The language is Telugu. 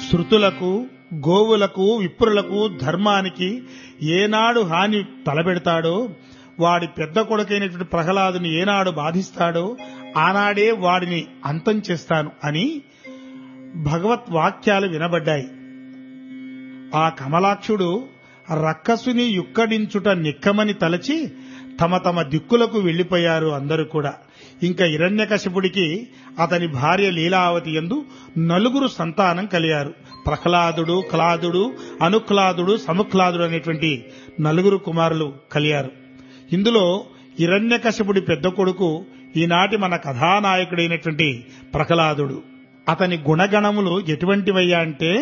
శృతులకు గోవులకు విప్రులకు ధర్మానికి ఏనాడు హాని తలపెడతాడో వాడి పెద్ద కొడుకైనటువంటి ప్రహ్లాదుని ఏనాడు బాధిస్తాడో ఆనాడే వాడిని అంతం చేస్తాను అని భగవత్ వాక్యాలు వినబడ్డాయి ఆ కమలాక్షుడు రక్కసుని యుక్కడించుట నిక్కమని తలచి తమ తమ దిక్కులకు వెళ్లిపోయారు అందరూ కూడా ఇంకా హిరణ్యకశిపుడికి అతని భార్య లీలావతి ఎందు నలుగురు సంతానం కలిగారు ప్రహ్లాదుడు క్లాదుడు అనుక్లాదుడు సముక్లాదుడు అనేటువంటి నలుగురు కుమారులు కలిగారు ఇందులో హిరణ్యకశిపుడి పెద్ద కొడుకు ఈనాటి మన కథానాయకుడైనటువంటి ప్రహ్లాదుడు అతని గుణగణములు ఎటువంటివయ్యా అంటే